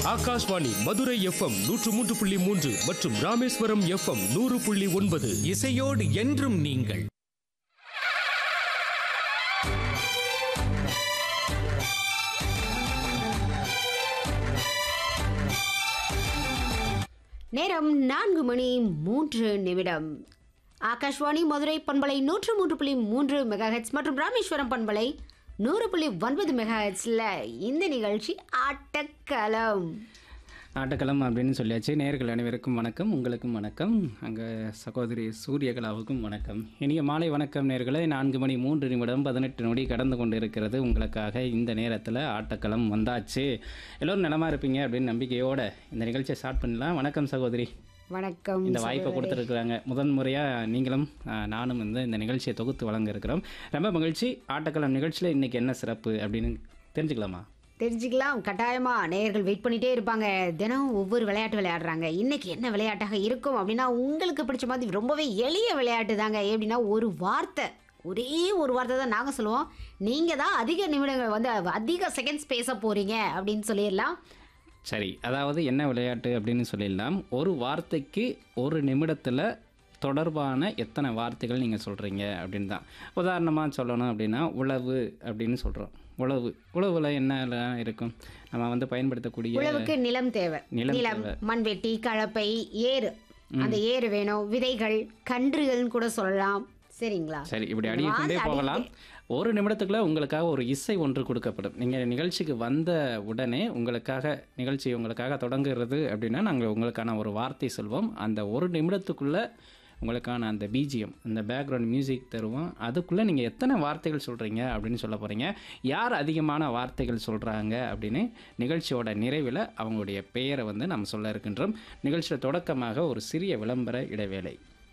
Akashvani Madurai FM நூற்று மூன்று புள்ளி மூன்று மற்றும் ராமேஸ்வரம் எஃப்எம் நூறு புள்ளி ஒன்பது இசையோடு என்றும் நீங்கள் நேரம் நான்கு மணி மூன்று நிமிடம் ஆகாஷ்வாணி மதுரை பண்பலை நூற்று மூன்று புள்ளி மூன்று மெகாஹெட்ஸ் மற்றும் ராமேஸ்வரம் பண்பலை நூறு புள்ளி ஒன்பது மெகாஹெட்ஸில் இந்த நிகழ்ச்சி ஆட்டக்களம் ஆட்டக்களம் அப்படின்னு சொல்லியாச்சு நேர்கள் அனைவருக்கும் வணக்கம் உங்களுக்கும் வணக்கம் அங்கே சகோதரி சூரியகலாவுக்கும் வணக்கம் இனிய மாலை வணக்கம் நேர்களே நான்கு மணி மூன்று நிமிடம் பதினெட்டு நொடி கடந்து கொண்டு இருக்கிறது உங்களுக்காக இந்த நேரத்தில் ஆட்டக்களம் வந்தாச்சு எல்லோரும் நலமா இருப்பீங்க அப்படின்னு நம்பிக்கையோட இந்த நிகழ்ச்சியை ஸ்டார்ட் பண்ணலாம் வணக்கம் சகோதரி வணக்கம் இந்த வாய்ப்பை கொடுத்துருக்குறாங்க முதன் முறையாக நீங்களும் ஆஹ், நானும் வந்து இந்த நிகழ்ச்சியை தொகுத்து வழங்க இருக்கிறோம் ரொம்ப மகிழ்ச்சி ஆட்டக்களம் நிகழ்ச்சியில் இன்றைக்கி என்ன சிறப்பு அப்படின்னு தெரிஞ்சுக்கலாமா தெரிஞ்சுக்கலாம் கட்டாயமா நேயர்கள் வெயிட் பண்ணிட்டே இருப்பாங்க தினம் ஒவ்வொரு விளையாட்டு விளையாடுறாங்க இன்னைக்கு என்ன விளையாட்டாக இருக்கும் அப்படின்னா உங்களுக்கு பிடிச்ச மாதிரி ரொம்பவே எளிய விளையாட்டு தாங்க எப்படின்னா ஒரு வார்த்தை ஒரே ஒரு வார்த்தை தான் நாங்கள் சொல்லுவோம் நீங்கள் தான் அதிக நிமிடங்கள் வந்து அதிக செகண்ட்ஸ் பேச போறீங்க அப்படின்னு சொல்லிடலாம் சரி அதாவது என்ன விளையாட்டு அப்படின்னு சொல்லிடலாம் ஒரு வார்த்தைக்கு ஒரு நிமிடத்தில் தொடர்பான எத்தனை வார்த்தைகள் நீங்கள் சொல்கிறீங்க அப்படின்னு தான் உதாரணமாக சொல்லணும் அப்படின்னா உழவு அப்படின்னு சொல்கிறோம் உழவு உழவுல என்ன இருக்கும் நம்ம வந்து பயன்படுத்தக்கூடிய உழவுக்கு நிலம் தேவை நிலம் நிலம் தேவை. மண்வெட்டி கலப்பை ஏறு அந்த ஏறு வேணும் விதைகள் கன்றுகள்னு கூட சொல்லலாம் சரிங்களா சரி இப்படி இந்த அடிக்கொண்டே மாதிரி போகலாம் ஒரு நிமிடத்துக்குள்ள உங்களுக்காக ஒரு இசை ஒன்று கொடுக்கப்படும் நீங்கள் நிகழ்ச்சிக்கு வந்த உடனே உங்களுக்காக நிகழ்ச்சி உங்களுக்காக தொடங்குறது அப்படின்னா நாங்கள் உங்களுக்கான ஒரு வார்த்தை சொல்வோம் அந்த ஒரு நிமிடத்துக்குள்ள உங்களுக்கான அந்த பிஜிஎம் அந்த பேக்ரவுண்ட் மியூசிக் தருவோம் அதுக்குள்ளே நீங்கள் எத்தனை வார்த்தைகள் சொல்கிறீங்க அப்படின்னு சொல்ல போகிறீங்க யார் அதிகமான வார்த்தைகள் சொல்கிறாங்க அப்படின்னு நிகழ்ச்சியோட நிறைவில் அவங்களுடைய பெயரை வந்து நம்ம சொல்ல இருக்கின்றோம் நிகழ்ச்சியோட தொடக்கமாக ஒரு சிறிய விளம்பர இடைவேளை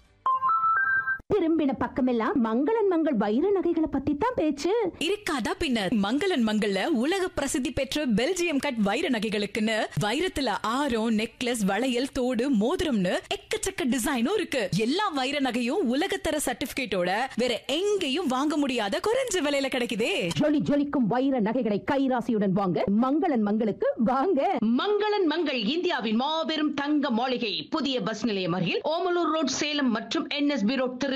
திரும்பின பக்கமெல்லாம் மங்களன் மங்கள் வைர நகைகளை பத்தி தான் பேச்சு இருக்காதா பின்ன மங்களன் மங்கள்ல உலக பிரசித்தி பெற்ற பெல்ஜியம் கட் வைர நகைகளுக்குன்னு வைரத்துல ஆரம் நெக்லஸ் வளையல் தோடு மோதிரம்னு எக்கச்சக்க டிசைனும் இருக்கு எல்லா வைர நகையும் உலகத்தர சர்டிபிகேட்டோட வேற எங்கேயும் வாங்க முடியாத குறைஞ்ச விலையில கிடைக்குதே ஜொலி ஜொலிக்கும் வைர நகைகளை கைராசியுடன் வாங்க மங்களன் மங்களுக்கு வாங்க மங்களன் மங்கள் இந்தியாவின் மாபெரும் தங்க மாளிகை புதிய பஸ் நிலையம் அருகில் ஓமலூர் ரோட் சேலம் மற்றும் என்எஸ்பி ரோட் திருச்சி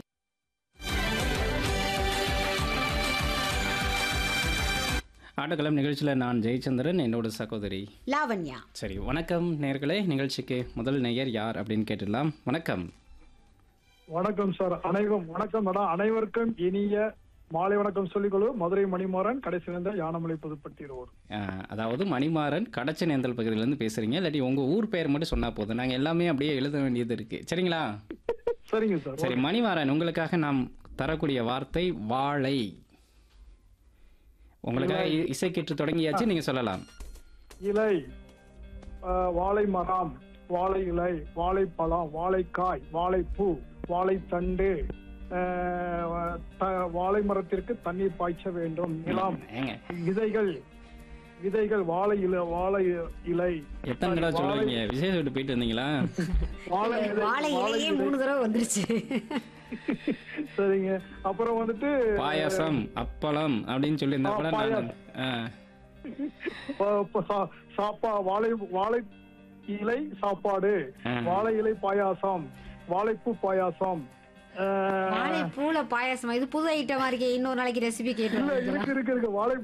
ஆட்டக்களம் நிகழ்ச்சியில் நான் ஜெயச்சந்திரன் என்னோட சகோதரி லாவண்யா சரி வணக்கம் நேர்களே நிகழ்ச்சிக்கு முதல் நேயர் யார் அப்படின்னு கேட்டுடலாம் வணக்கம் வணக்கம் சார் அனைவரும் வணக்கம் மேடம் அனைவருக்கும் இனிய மாலை வணக்கம் சொல்லிக்கொள்வோம் மதுரை மணிமாறன் கடைசி வந்த யானமலை புதுப்பட்டி ரோடு அஹ், அதாவது மணிமாறன் கடச்சனேந்தல் பகுதியிலேருந்து பேசுகிறீங்க இல்லாட்டி உங்கள் ஊர் பெயர் மட்டும் சொன்னால் போதும் நாங்கள் எல்லாமே அப்படியே எழுத வேண்டியது இருக்குது சரிங்களா சரிங்க சார் சரி மணிமாறன் உங்களுக்காக நாம் தரக்கூடிய வார்த்தை வாழை உங்களுக்காக இ- இசை கீற்று தொடங்கியாச்சு நீங்கள் சொல்லலாம் இலை ஆஹ், வாழை மரம் வாழை இலை வாழைப்பழம் வாழைக்காய் வாழைப்பூ வாழைத்தண்டு ஆஹ், த- வாழை மரத்திற்கு தண்ணீர் பாய்ச்ச வேண்டும் நிலம் ஏங்க விதைகள் விதைகள் வாழை இலை வாழை இலை எத்தனை தடவை சொல்லுவீங்க விசேஷம் விட்டு போயிட்டு வந்தீங்களா வாழை இலை வாழை இலையே மூணு தடவை வந்துருச்சு சரிங்க அப்புறம் வந்துட்டு பாயாசம் அப்பளம் அப்படின்னு சொல்லி இருந்தா கூட ஆ, நான் பாயாசம். ஆ, ப- ப- சா- சாப்பா வாழை வாழை இலை சாப்பாடு ஆ. வாழை இலை பாயாசம் வாழைப்பூ பாயாசம் ஆஹ், வாழை பூல பாயாசமா இது புது ஐட்டமா இருக்கே இன்னொரு நாளைக்கு ரெசிபி இல்ல கேட்டு இருக்கு இருக்கு இருக்கு வாழை